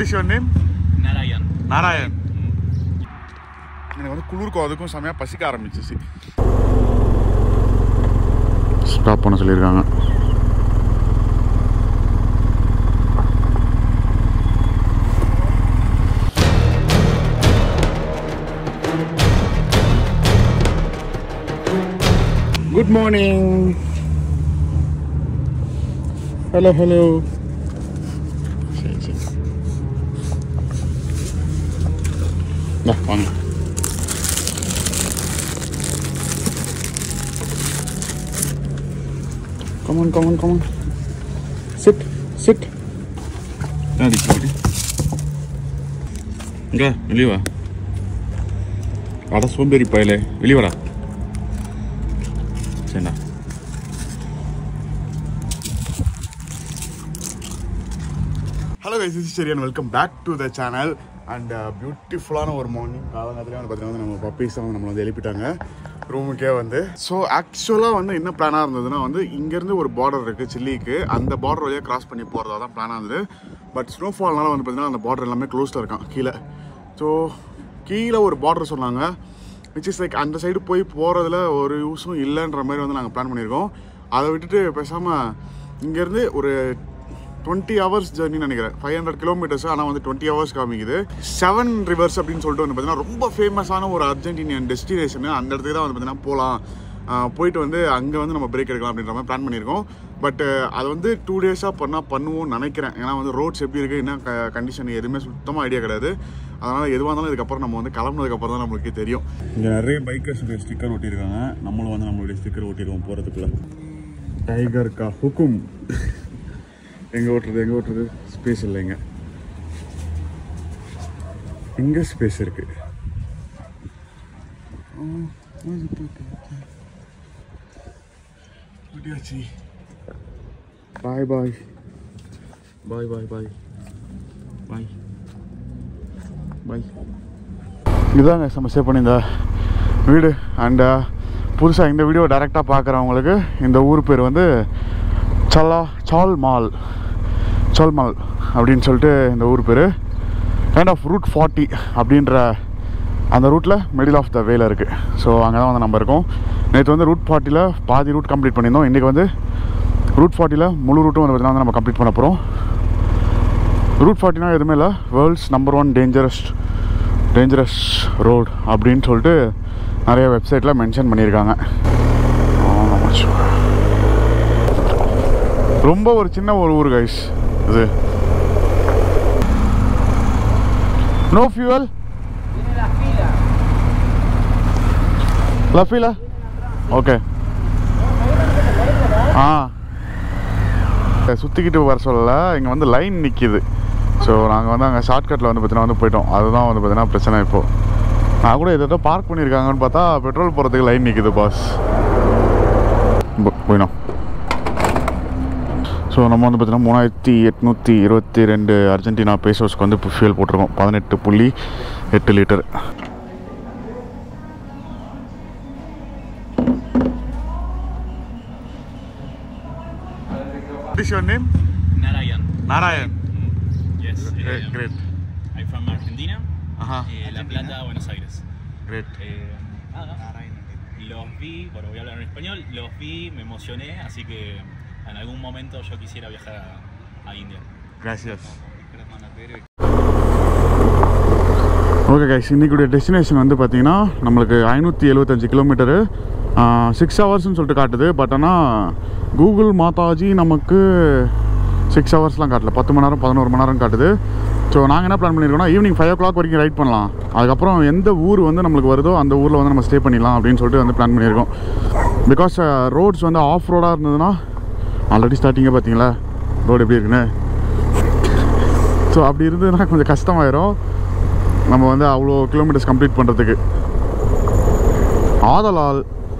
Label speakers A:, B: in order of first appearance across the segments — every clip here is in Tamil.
A: Is your name
B: Narayan.
A: Narayan எனக்கு வந்து குளிருக்கும் அதுக்கும் செமையாக பசிக்க ஆரம்பிச்சிச்சு ஸ்டாப் பண்ண சொல்லியிருக்காங்க குட் மார்னிங் ஹலோ ஹலோ சரி சரி இந்தா, வாங்க Come on, come on, come on. Sit, sit. Daddy, sorry. இங்க வெளியே வா அட சோம்பேறி பயலே வெளியே வாடா சரிண்ணா ஹலோ கைஸ் இது சரி and welcome back to the channel and பியூட்டிஃபுல்லான ஒரு மார்னிங் காலங்காலத்துலேயே வந்து பார்த்தீங்கன்னா வந்து நம்ம பப்பீஸ் வந்து நம்மளை வந்து எழுப்பிட்டாங்க ரூமுக்கே வந்து ஸோ ஆக்சுவலாக வந்து என்ன பிளானாக இருந்ததுன்னா வந்து இங்கேருந்து ஒரு பார்டர் இருக்குது சில்லிக்கு அந்த பார்டர் வழியாக கிராஸ் பண்ணி போகிறதா தான் பிளானாக இருந்தது பட் ஸ்னோஃபால்னால வந்து பார்த்தீங்கன்னா அந்த பார்டர் எல்லாமே க்ளோஸில் இருக்கான் கீழே ஸோ கீழே ஒரு பார்டர் சொன்னாங்க விச் இஸ் லைக் அந்த சைடு போய் போகிறதுல ஒரு யூஸும் இல்லைன்ற மாதிரி வந்து நாங்கள் பிளான் பண்ணியிருக்கோம் அதை விட்டுட்டு பேசாமல் இங்கேருந்து ஒரு டுவெண்ட்டி ஹவர்ஸ் ஜர்னி நினைக்கிறேன் ஃபைவ் ஹண்ட்ரட் கிலோமீட்டர்ஸ் ஆனால் வந்து டுவெண்ட்டி ஹவர்ஸ் காமிக்குது செவன் ரிவர்ஸ் அப்படின்னு சொல்லிட்டு வந்து பார்த்தீங்கன்னா ரொம்ப ஃபேமஸான ஒரு அர்ஜென்டினியன் டெஸ்டினேஷன் அந்த இடத்துக்கு தான் வந்து பார்த்தீங்கன்னா போகலாம் ஆஹ் போயிட்டு வந்து அங்கே வந்து நம்ம பிரேக் எடுக்கலாம் அப்படின்ற மாதிரி பிளான் பண்ணியிருக்கோம் பட் அதை வந்து டூ டேஸாக பண்ணால் பண்ணுவோம்னு நினைக்கிறேன் ஏன்னா வந்து ரோட்ஸ் எப்படி இருக்குது என்ன கண்டிஷன் எதுவுமே சுத்தமாக ஐடியா கிடையாது அதனால் எதுவாக இருந்தாலும் இதுக்கப்புறம் நம்ம வந்து கிளம்புனதுக்கப்புறம் தான் நம்மளுக்கு தெரியும் இங்கே நிறைய பைக்கர்ஸ் ஸ்டிக்கர் ஒட்டியிருக்காங்க நம்மளும் வந்து நம்மளுடைய ஸ்டிக்கர் ஒட்டிடுவோம் போகிறதுக்குள்ள டைகர் கா ஹுக்கும் எங்கே ஓட்டுறது எங்கே ஓட்டுறது ஸ்பேஸ் இல்லைங்க எங்கே ஸ்பேஸ் இருக்கு பாய் பாய் பாய் பாய் பாய் பாய் பாய் இதுதாங்க நம்ம சேவ் பண்ணியிருந்த வீடு அண்ட் புதுசாக இந்த வீடியோ டைரெக்டாக பார்க்குறவங்களுக்கு இந்த ஊர் பேர் வந்து சல்லா சால் மால் சால் மால் அப்படின்னு சொல்லிட்டு இந்த ஊர் பேர் கைண்ட் ஆஃப் ரூட் ஃபார்ட்டி அப்படின்ற அந்த ரூட்டில் மிடில் ஆஃப் த வேல இருக்குது ஸோ அங்கே தான் வந்து நம்ம இருக்கோம் நேற்று வந்து ரூட் ஃபார்ட்டியில் பாதி ரூட் கம்ப்ளீட் பண்ணியிருந்தோம் இன்றைக்கி வந்து ரூட் ஃபார்ட்டியில் முழு ரூட்டும் வந்து பார்த்தீங்கன்னா வந்து நம்ம கம்ப்ளீட் பண்ண போகிறோம் ரூட் ஃபார்ட்டினா எதுவுமே இல்லை world's number one dangerous dangerous road அப்படின்னு சொல்லிட்டு நிறைய வெப்சைட்டில் மென்ஷன் பண்ணியிருக்காங்க ஆமா, மச்சான். ரொம்ப ஒரு சின்ன ஒரு ஊர் கைஸ் இது நோ ஃபியூவல் லஃபீல ஓகே ஆ சுற்றிக்கிட்டு வர சொல்லல இங்கே வந்து லைன் நிற்கிது ஸோ நாங்கள் வந்து அங்கே ஷார்ட்கட்டில் வந்து பார்த்தீங்கன்னா வந்து போயிட்டோம் அதுதான் வந்து பார்த்தீங்கன்னா பிரச்சனை இப்போது நான் கூட எதோ பார்க் பண்ணியிருக்காங்கன்னு பார்த்தா பெட்ரோல் போகிறதுக்கு லைன் நிற்கிது பாஸ் போயிடும் ஸோ நம்ம வந்து பார்த்தீங்கன்னா மூணாயிரத்தி எட்நூற்றி இருபத்தி ரெண்டு அர்ஜென்டினா பேசோஸ்க்கு வந்து இப்போ ஃபியூல் போட்டிருக்கோம் பதினெட்டு புள்ளி எட்டு litre What is your name?
B: Narayan.
A: Narayan.
B: Yes.
A: Great,
B: um,
A: great.
B: I'm from Argentina,
A: Ajá.
B: eh, La Plata, Buenos Aires.
A: Great.
B: Eh, nada, los vi, bueno, voy a hablar en español, los vi, me emocioné, así que en algún momento yo quisiera viajar a, a India.
A: Gracias. Okay guys இன்றைக்குடைய டெஸ்டினேஷன் வந்து பார்த்தீங்கன்னா நம்மளுக்கு ஐநூற்றி எழுபத்தஞ்சு கிலோமீட்டரு சிக்ஸ் ஹவர்ஸ்னு சொல்லிட்டு காட்டுது பட் ஆனால் கூகுள் மாதாஜி நமக்கு சிக்ஸ் ஹவர்ஸ்லாம் காட்டல பத்து மணி நேரம் பதினோரு மணி நேரம் காட்டுது ஸோ நாங்கள் என்ன பிளான் பண்ணியிருக்கோம்னா ஈவினிங் ஃபைவ் ஓ கிளாக் வரைக்கும் ரைட் பண்ணலாம் அதுக்கப்புறம் எந்த ஊர் வந்து நம்மளுக்கு வருதோ அந்த ஊரில் வந்து நம்ம ஸ்டே பண்ணிடலாம் அப்படின்னு சொல்லிட்டு வந்து பிளான் பண்ணியிருக்கோம் பிகாஸ் ரோட்ஸ் வந்து ஆஃப் ரோடாக இருந்ததுன்னா ஆல்ரெடி ஸ்டார்டிங்கே பார்த்தீங்களா ரோடு எப்படி இருக்குன்னு ஸோ அப்படி இருந்ததுன்னா கொஞ்சம் கஷ்டமாயிரும் நம்ம வந்து அவ்வளோ கிலோமீட்டர்ஸ் கம்ப்ளீட் பண்ணுறதுக்கு ஆதலால்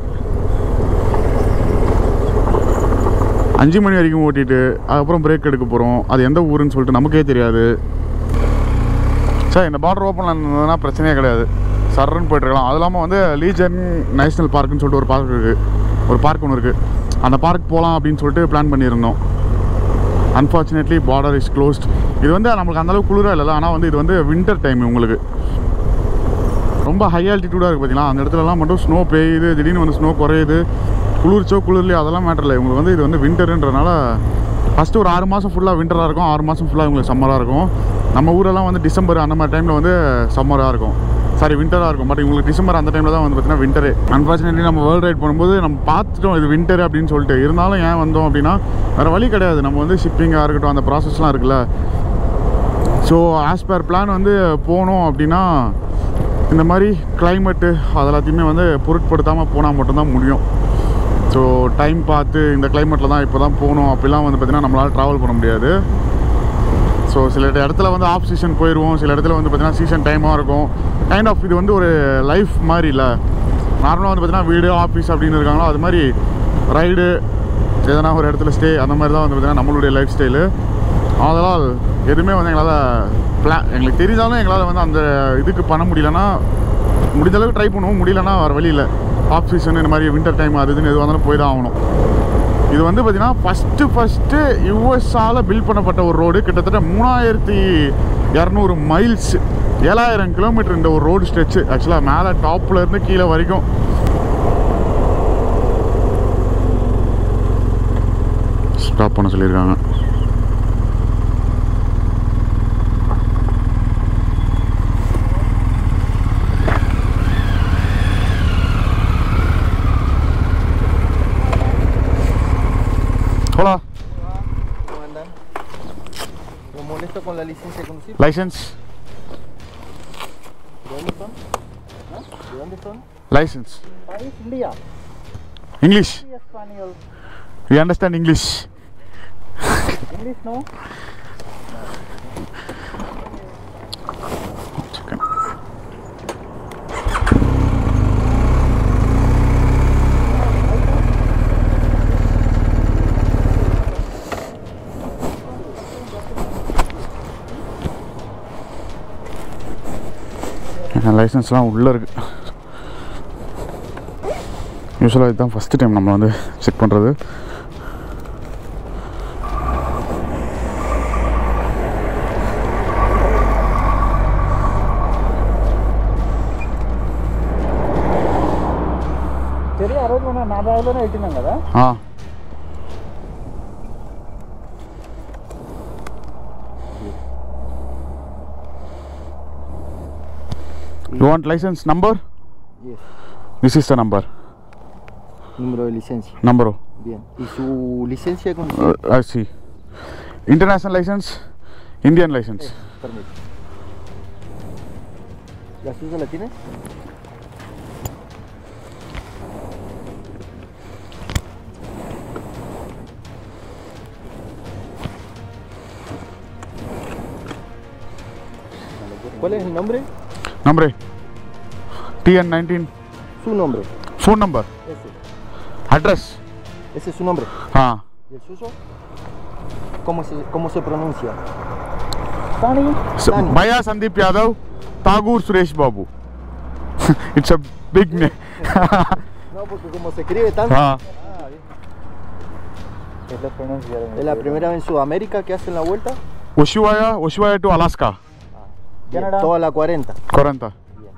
A: அஞ்சு மணி வரைக்கும் ஓட்டிட்டு அதுக்கப்புறம் பிரேக் எடுக்க போகிறோம் அது எந்த ஊருன்னு சொல்லிட்டு நமக்கே தெரியாது சார் இந்த பார்டர் ஓப்பன் இருந்ததுன்னா பிரச்சனையே கிடையாது சர்றன்னு போயிட்டுருக்கலாம் அது இல்லாமல் வந்து லீஜன் நேஷ்னல் பார்க்குன்னு சொல்லிட்டு ஒரு பார்க் இருக்குது ஒரு பார்க் ஒன்று இருக்குது அந்த பார்க் போகலாம் அப்படின்னு சொல்லிட்டு பிளான் பண்ணியிருந்தோம் அன்ஃபார்ச்சுனேட்லி பார்டர் இஸ் க்ளோஸ்ட் இது வந்து நம்மளுக்கு அந்தளவுக்கு குளிராக இல்லைல்ல ஆனால் வந்து இது வந்து வின்டர் டைம் உங்களுக்கு ரொம்ப ஹை ஆல்டிடியூடாக இருக்குது பார்த்தீங்களா அந்த இடத்துலலாம் மட்டும் ஸ்னோ பெய்யுது திடீர்னு வந்து ஸ்னோ குறையுது குளிர்ச்சோ குளிர்லையோ அதெல்லாம் மேட்டர் இல்லை இவங்களுக்கு வந்து இது வந்து வின்டருன்றனால ஃபஸ்ட்டு ஒரு ஆறு மாதம் ஃபுல்லாக வின்டராக இருக்கும் ஆறு மாதம் ஃபுல்லாக இவங்களுக்கு சம்மராக இருக்கும் நம்ம ஊரெல்லாம் வந்து டிசம்பர் அந்த மாதிரி டைமில் வந்து சம்மராக இருக்கும் சாரி வின்டராக இருக்கும் பட் இவங்களுக்கு டிசம்பர் அந்த டைமில் தான் வந்து பார்த்தீங்கன்னா வின்டரு அன்ஃபார்ச்சுனேட்லி நம்ம வேர்ல்டு ரைட் பண்ணும்போது நம்ம பார்த்துட்டோம் இது வின்டர் அப்படின்னு சொல்லிட்டு இருந்தாலும் ஏன் வந்தோம் அப்படின்னா வேறு வழி கிடையாது நம்ம வந்து ஷிப்பிங்காக இருக்கட்டும் அந்த ப்ராசஸ்லாம் இருக்குல்ல ஸோ ஆஸ் பர் பிளான் வந்து போனோம் அப்படின்னா இந்த மாதிரி கிளைமேட்டு அது எல்லாத்தையுமே வந்து பொருட்படுத்தாமல் போனால் மட்டும்தான் முடியும் ஸோ டைம் பார்த்து இந்த கிளைமேட்டில் தான் இப்போ தான் போகணும் அப்படிலாம் வந்து பார்த்திங்கன்னா நம்மளால் ட்ராவல் பண்ண முடியாது ஸோ சில இடத்துல வந்து ஆஃப் சீசன் போயிடுவோம் சில இடத்துல வந்து பார்த்திங்கன்னா சீசன் டைமாக இருக்கும் கைண்ட் ஆஃப் இது வந்து ஒரு லைஃப் மாதிரி இல்லை நார்மலாக வந்து பார்த்திங்கன்னா வீடு ஆஃபீஸ் அப்படின்னு இருக்காங்களோ அது மாதிரி ரைடு எதனா ஒரு இடத்துல ஸ்டே அந்த மாதிரி தான் வந்து பார்த்திங்கன்னா நம்மளுடைய லைஃப் ஸ்டைலு அதனால் எதுவுமே வந்து எங்களால் பிளான் எங்களுக்கு தெரிஞ்சாலும் எங்களால் வந்து அந்த இதுக்கு பண்ண முடியலன்னா முடிஞ்ச அளவுக்கு ட்ரை பண்ணுவோம் முடியலன்னா வேறு வழி இல்லை ஆஃப் சீசன் இந்த மாதிரி வின்டர் டைம் அது இதுன்னு எதுவாக இருந்தாலும் போய் தான் ஆகணும் இது வந்து பார்த்தீங்கன்னா ஃபஸ்ட்டு ஃபஸ்ட்டு யூஎஸ்ஆல் பில்ட் பண்ணப்பட்ட ஒரு ரோடு கிட்டத்தட்ட மூணாயிரத்தி இரநூறு மைல்ஸ் ஏழாயிரம் கிலோமீட்டர் இந்த ஒரு ரோடு ஸ்ட்ரெச்சு ஆக்சுவலாக மேலே டாப்பில் இருந்து கீழே வரைக்கும் ஸ்டாப் பண்ண சொல்லியிருக்காங்க Hola,
C: ¿Cómo andan? Lo molesto con la licencia de conducir.
A: license,
C: ¿De dónde son? ¿Ah? ¿De dónde son?
A: license.
C: País India.
A: English.
C: Sí, español.
A: You understand English?
C: English no.
A: Chicken. லைசன்ஸ்லாம் உள்ளே இருக்குது யூஸ்வலாக இதுதான் ஃபஸ்ட்டு டைம் நம்ம வந்து செக் பண்ணுறது
C: సరే ఆ రోజు మనం నా బ్యాగ్లోనే పెట్టినాం కదా
A: ah You want license number?
C: Yes.
A: This is the number.
C: Número de licencia.
A: Number.
C: Bien. ¿Y su licencia de conducir?
A: Uh, I see. International license, Indian license.
C: Permite. ¿La suya la tiene? ¿Cuál es el nombre?
A: Number. TN19.
C: Su nombre.
A: Phone number.
C: Ese.
A: Address.
C: Ese es su nombre.
A: Ah.
C: ¿Y el suyo? ¿Cómo se, cómo se pronuncia? Tani.
A: So,
C: Tani.
A: Maya Sandeep Yadav, Tagore Suresh Babu. it's a big name.
C: No, porque como se escribe tanto.
A: ah.
C: ¿Es la primera vez en Sudamérica que hacen la vuelta?
A: Ushuaia, Ushuaia to Alaska.
C: Bien, Toda la 40.
A: 40.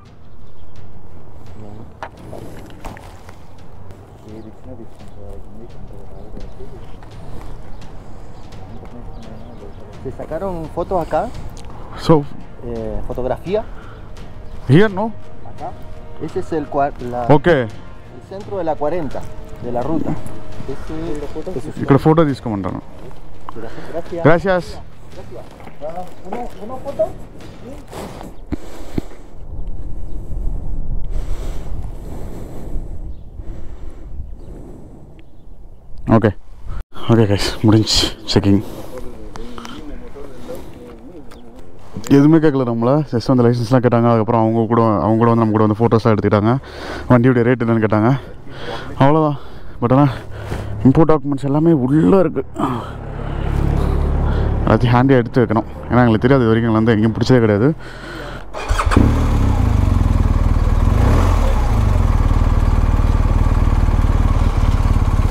C: ¿Se sacaron fotos acá?
A: So,
C: Eh, ¿Fotografía?
A: here no?
C: Acá. Ese es el, cua- la-
A: Okay.
C: el centro de la 40, de la ruta. Ese, ese es
A: ఇక్కడ ఫోటో తీసుకోమంటాను
C: Gracias.
A: గ్రాసియాస్
C: ¿Una, una foto?
A: Okay okay guys முடிஞ்சு செக்கிங் எதுவுமே கேட்கல நம்மளை ஜஸ்ட் வந்து லைசன்ஸ்லாம் கேட்டாங்க அதுக்கப்புறம் அவங்க கூட அவங்க கூட வந்து நம்ம கூட வந்து ஃபோட்டோஸ்லாம் எடுத்துக்கிட்டாங்க வண்டியோடைய ரேட் என்னன்னு கேட்டாங்க அவ்வளோதான் பட் ஆனால் இம்போர்ட் டாக்குமெண்ட்ஸ் எல்லாமே உள்ளே இருக்குது எல்லாத்தையும் ஹேண்டியாக எடுத்து வைக்கணும் ஏன்னா எங்களுக்கு தெரியாது இது வரைக்கும் எங்களை வந்து எங்கேயும் பிடிச்சதே கிடையாது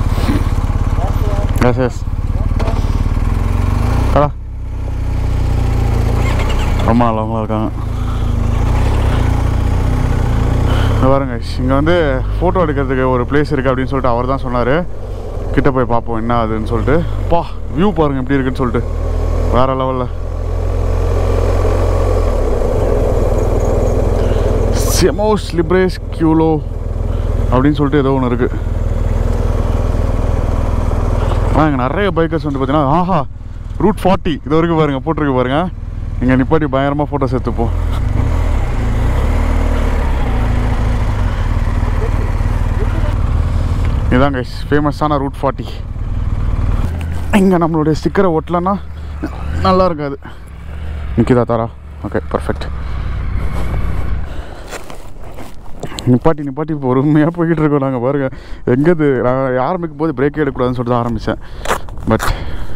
A: Gracias. Hola. ரொம்ப நல்லவங்களா இருக்காங்க இங்க பாருங்க இங்கே வந்து ஃபோட்டோ எடுக்கிறதுக்கு ஒரு பிளேஸ் இருக்குது அப்படின்னு சொல்லிட்டு அவர் தான் சொன்னார் கிட்ட போய் பார்ப்போம் என்ன அதுன்னு சொல்லிட்டு பா வியூ பாருங்க எப்படி இருக்குன்னு சொல்லிட்டு வேற லெவலில் செமோஸ் லிப்ரேஸ் கியூலோ அப்படின்னு சொல்லிட்டு ஏதோ ஒன்று இருக்குது ஆனால் இங்கே நிறைய பைக்கர்ஸ் வந்து பார்த்தீங்கன்னா ஆஹா ரூட் ஃபார்ட்டி இது வரைக்கும் பாருங்க போட்டிருக்கு பாருங்க இங்கே நிப்பாட்டி பயங்கரமாக ஃபோட்டோஸ் எடுத்துப்போம் இதாங்க ஃபேமஸான ரூட் ஃபார்ட்டி இங்கே நம்மளுடைய ஸ்டிக்கரை ஒட்டலன்னா நல்லா இருக்காது நிற்கிதா தாரா ஓகே பர்ஃபெக்ட் நிப்பாட்டி நிப்பாட்டி பொறுமையாக போய்கிட்டு இருக்கோம் நாங்கள் பாருங்க எங்கேது நான் ஆரம்பிக்கும் போது பிரேக்கே எடுக்கக்கூடாதுன்னு சொல்லிட்டு தான் ஆரம்பித்தேன் பட்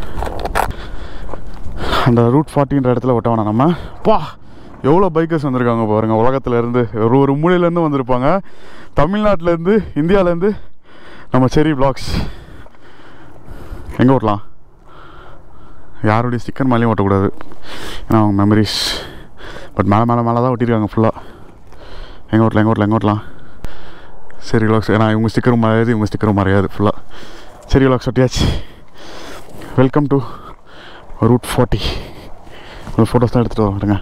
A: அந்த ரூட் ஃபார்ட்டின்ற இடத்துல ஒட்ட வேணாம் நம்ம பா எவ்வளோ பைக்கர்ஸ் வந்திருக்காங்க பாருங்க உலகத்துல இருந்து ஒரு ஒரு மூலையிலேருந்து வந்திருப்பாங்க தமிழ்நாட்டிலேருந்து இந்தியாவிலேருந்து நம்ம செரி பிளாக்ஸ் எங்கே ஓட்டலாம் யாருடைய ஸ்டிக்கர் மேலேயும் ஓட்டக்கூடாது ஏன்னா அவங்க மெமரிஸ் பட் மேலே மேலே மேலே தான் ஒட்டியிருக்காங்க ஃபுல்லாக எங்கே ஓட்டலாம் எங்கே ஓட்டலாம் எங்கே ஓட்டலாம் சரி விலாக்ஸ் ஏன்னா இவங்க ஸ்டிக்கரும் மறையாது இவங்க ஸ்டிக்கரும் மறையாது ஃபுல்லாக சரி விலாக்ஸ் ஒட்டியாச்சு வெல்கம் டு ரூட் ஃபார்ட்டி ஒரு ஃபோட்டோஸ் தான் எடுத்துகிட்டு வரேங்க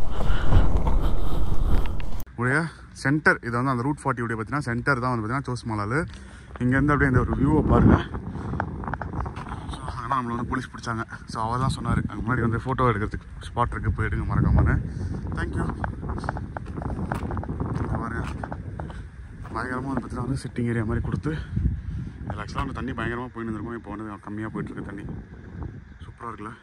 A: உடைய சென்டர் இது வந்து அந்த ரூட் ஃபார்ட்டி உடைய பார்த்தீங்கன்னா சென்டர் தான் வந்து பார்த்தீங்கன்னா சோஸ் மாலால் இங்கேருந்து அப்படியே இந்த ஒரு வியூவை பாருங்கள் ஸோ ஆனால் நம்மளை வந்து போலீஸ் பிடிச்சாங்க ஸோ அவர் தான் சொன்னார் அங்கே முன்னாடி வந்து ஃபோட்டோ எடுக்கிறதுக்கு ஸ்பாட் இருக்குது போய் எடுங்க மறக்காமனு தேங்க்யூ பாருங்க பயங்கரமாக வந்து பார்த்தீங்கன்னா வந்து சிட்டிங் ஏரியா மாதிரி கொடுத்து இதில் ஆக்சுவலாக வந்து தண்ணி பயங்கரமாக போயின்னு இருந்திருக்கும் இப்போ வந்து கம்மியாக போயிட்டுருக்கு தண்ணி சூப்பராக இருக்குல்ல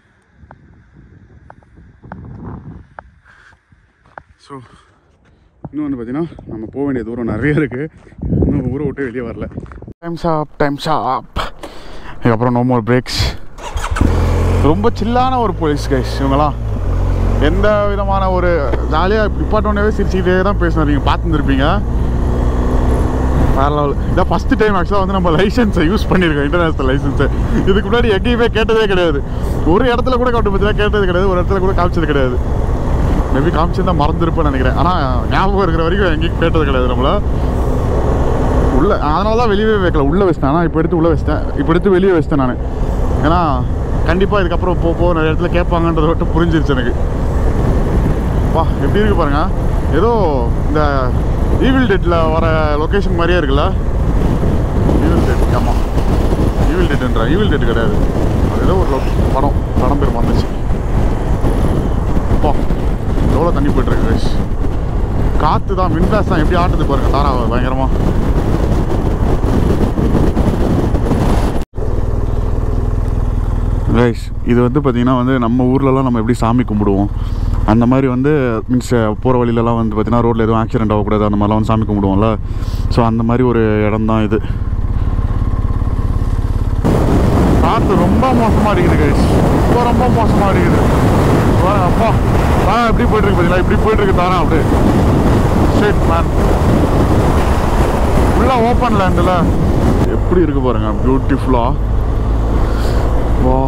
A: ஸோ இன்னும் வந்து பார்த்தீங்கன்னா நம்ம போக வேண்டிய தூரம் நிறைய இருக்குது இன்னும் ஊரை விட்டு வெளியே வரல டைம்ஸ் ஆப் டைம்ஸ் ஆப் அதுக்கப்புறம் நோ மோர் பிரேக்ஸ் ரொம்ப சில்லான ஒரு போலீஸ் கைஸ் இவங்களாம் எந்த விதமான ஒரு ஜாலியாக டிபார்ட்மெண்ட்டாகவே சிரிச்சுக்கிட்டே தான் பேசினார் நீங்கள் பார்த்துருப்பீங்க வேற லெவல் இதான் ஃபஸ்ட்டு டைம் ஆக்சுவலாக வந்து நம்ம லைசன்ஸை யூஸ் பண்ணியிருக்கோம் இன்டர்நேஷனல் லைசன்ஸை இதுக்கு முன்னாடி எங்கேயுமே கேட்டதே கிடையாது ஒரு இடத்துல கூட கவுண்ட் பற்றினா கேட்டது கிடையாது ஒரு இடத்துல கூட காமிச்சது கிடையாது மேபி காமிச்சிருந்தா மறந்துருப்பேன்னு நினைக்கிறேன் ஆனால் ஞாபகம் இருக்கிற வரைக்கும் எங்கேயும் கேட்டது கிடையாது நம்மள உள்ள அதனால தான் வெளியவே வைக்கல உள்ளே வச்சிட்டேன் ஆனால் இப்போ எடுத்து உள்ளே வச்சிட்டேன் இப்போ எடுத்து வெளியே வச்சிட்டேன் நான் ஏன்னா கண்டிப்பாக இதுக்கப்புறம் போ போ நிறைய இடத்துல கேட்பாங்கன்றத மட்டும் புரிஞ்சிருச்சு எனக்கு வா எப்படி இருக்கு பாருங்க ஏதோ இந்த ஈவில் டெட்டில் வர லொக்கேஷன் மாதிரியே இருக்குல்ல ஈவில் டெட் ஆமாம் ஈவில் டெட்டுன்ற ஈவில் டெட் கிடையாது அது ஏதோ ஒரு lo- படம் படம் பேர் வந்துச்சு அப்பா எவ்வளோ தண்ணி போயிட்டு இருக்கு guys. காற்று தான் விண்டாஸ் தான் எப்படி ஆட்டுது பாருங்க தாரா பயங்கரமாக ரைஸ் இது வந்து பார்த்திங்கன்னா வந்து நம்ம ஊர்லலாம் நம்ம எப்படி சாமி கும்பிடுவோம் அந்த மாதிரி வந்து மீன்ஸ் போகிற வழியிலலாம் வந்து பார்த்திங்கன்னா ரோட்டில் எதுவும் ஆக்சிடென்ட் ஆகக்கூடாது அந்த மாதிரிலாம் வந்து சாமி கும்பிடுவோம்ல ஸோ அந்த மாதிரி ஒரு இடம் தான் இது காற்று ரொம்ப மோசமாக அடிக்குது கைஸ் ரொம்ப ரொம்ப மோசமாக அடிக்குது பாருங்க, அப்பா தாரா எப்படி போயிட்டு இருக்கு பார்த்தீங்களா இப்படி போயிட்டு இருக்கு தாரா அப்படியே ஷேட் மேன் ஃபுல்லாக ஓப்பன் லேண்டில் எப்படி இருக்கு பாருங்க பியூட்டிஃபுல்லாக வா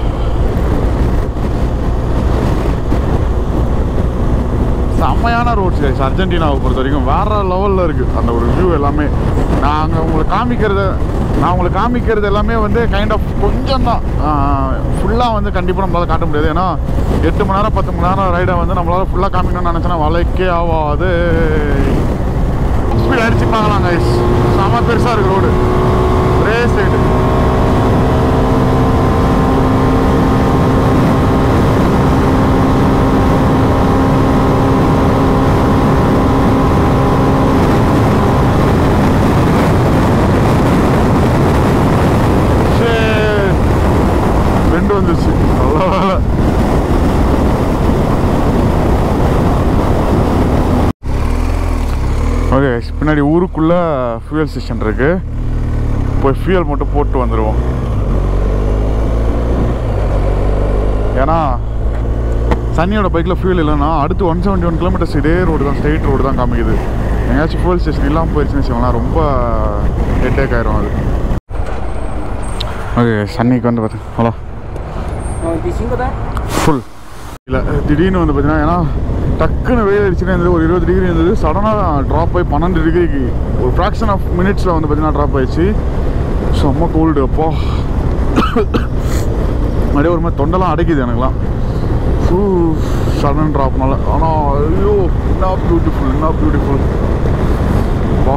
A: செம்மையான ரோட்ஸ் கைஸ் அர்ஜென்டினாவை பொறுத்த வரைக்கும் வேற லெவலில் இருக்குது அந்த ஒரு வியூ எல்லாமே நாங்கள் உங்களுக்கு காமிக்கிறது நான் உங்களுக்கு காமிக்கிறது எல்லாமே வந்து கைண்ட் ஆஃப் கொஞ்சம் தான் ஃபுல்லாக வந்து கண்டிப்பாக நம்மளால் காட்ட முடியாது ஏன்னா எட்டு மணி நேரம் பத்து மணி நேரம் ரைடை வந்து நம்மளால் ஃபுல்லாக காமிக்கணும்னு நினச்சேன்னா வளைக்கே ஆகாது ஸ்பீட் அடிச்சுப்பாங்களாம் கைஸ் செம பெருசாக இருக்கு ரோடு ஒரே சைடு ரெண்டு வந்துச்சு நல்ல வேலை ஓகே பின்னாடி ஊருக்குள்ளே ஃபியூயல் ஸ்டேஷன் இருக்கு போய் ஃபியூயல் மட்டும் போட்டு வந்துடுவோம் ஏன்னா சன்னியோட பைக்கில் ஃபியூல் இல்லைன்னா அடுத்து ஒன் செவன்ட்டி ஒன் கிலோமீட்டர்ஸ் இதே ரோடு தான் ஸ்ட்ரெயிட் ரோடு தான் காமிக்குது எங்கேயாச்சும் ஃபியூல் ஸ்டேஷன் இல்லாமல் போயிடுச்சுன்னு வச்சுக்கோங்களேன் ரொம்ப ஹெட்டேக் ஆயிரும் அது ஓகே சன்னிக்கு வந்து பார்த்தேன் ஹலோ
C: 95 தான்
A: ஃபுல் இல்லை திடீர்னு வந்து பார்த்தீங்கன்னா ஏன்னா டக்குன்னு வெயில் அடிச்சுட்டே இருந்தது ஒரு இருபது டிகிரி இருந்தது சடனாக ட்ராப் ஆகி பன்னெண்டு டிகிரிக்கு ஒரு ஃப்ராக்ஷன் ஆஃப் மினிட்ஸில் வந்து பார்த்தீங்கன்னா ட்ராப் ஆயிடுச்சு செம்ம கோல்டு அப்பா அப்படியே ஒரு மாதிரி தொண்டெல்லாம் அடைக்குது எனக்குலாம் ஸோ சடன் ட்ராப்னால ஆனால் ஐயோ என்ன பியூட்டிஃபுல் என்ன பியூட்டிஃபுல் வா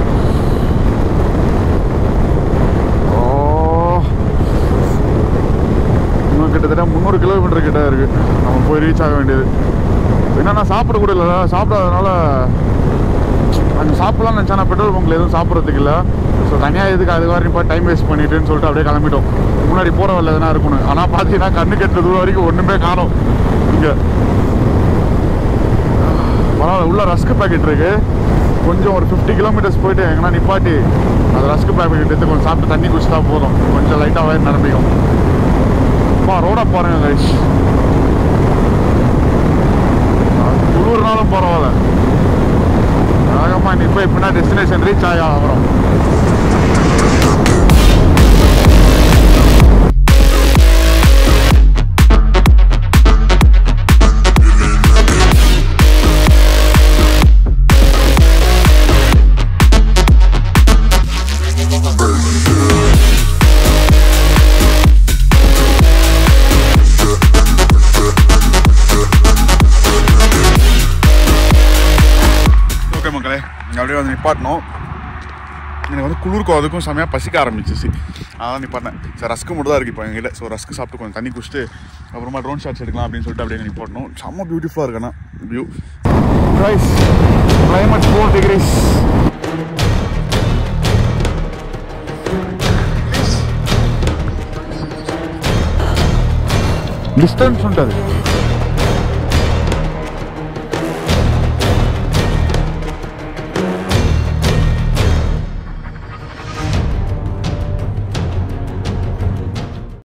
A: இன்னும் கிட்டத்தட்ட முந்நூறு கிலோமீட்டர் கிட்ட இருக்கு நம்ம போய் ரீச் ஆக வேண்டியது என்னன்னா சாப்பிட கூட இல்லை சாப்பிடாதனால அங்கே சாப்பிடலாம்னு நினச்சா நான் பெட்ரோல் பங்க்ல எதுவும் சாப்பிட்றதுக்கு இல்லை ஸோ தனியாக எதுக்கு அது வரைக்கும் இப்போ டைம் வேஸ்ட் பண்ணிட்டுன்னு சொல்லிட்டு அப்படியே கிளம்பிட்டோம் முன்னாடி போகிற வரல எதனா இருக்கணும் ஆனால் பார்த்தீங்கன்னா கண்ணு கெட்ட தூரம் வரைக்கும் ஒன்றுமே காணோம் இங்கே பரவாயில்ல உள்ள ரஸ்க் பாக்கெட் இருக்கு கொஞ்சம் ஒரு ஃபிஃப்டி கிலோமீட்டர்ஸ் போயிட்டு எங்கன்னா நிப்பாட்டி அந்த ரஸ்க் பாக்கெட் எடுத்து கொஞ்சம் சாப்பிட்டு தண்ணி குடிச்சிட்டா போதும் கொஞ்சம் லைட்டாக வயிறு நிரம்பிக்கும் அம்மா ரோட பாருங்க கைஸ் குளிர்னாலும் பரவாயில்ல வேகமாக நீ போய் இப்படின்னா டெஸ்டினேஷன் ரீச் ஆகி ஆகிறோம் ஓகே மக்களே இங்கே அப்படியே வந்து நிப்பாட்டணும் எனக்கு வந்து குளிருக்கும் அதுக்கும் செமையாக பசிக்க ஆரம்பிச்சிச்சு அதான் நிப்பாட்டினேன் சார் ரஸ்க்கு மட்டும் தான் இருக்குது இப்போ எங்கிட்ட ஸோ ரஸ்க்கு சாப்பிட்டு கொஞ்சம் தண்ணி குடிச்சிட்டு அப்புறமா ட்ரோன் ஷாட்ஸ் எடுக்கலாம் அப்படின்னு சொல்லிட்டு அப்படியே நிப்பாட்டணும் செம்ம பியூட்டிஃபுல்லாக இருக்குண்ணா view rise climate four degrees distance ఉంటుంది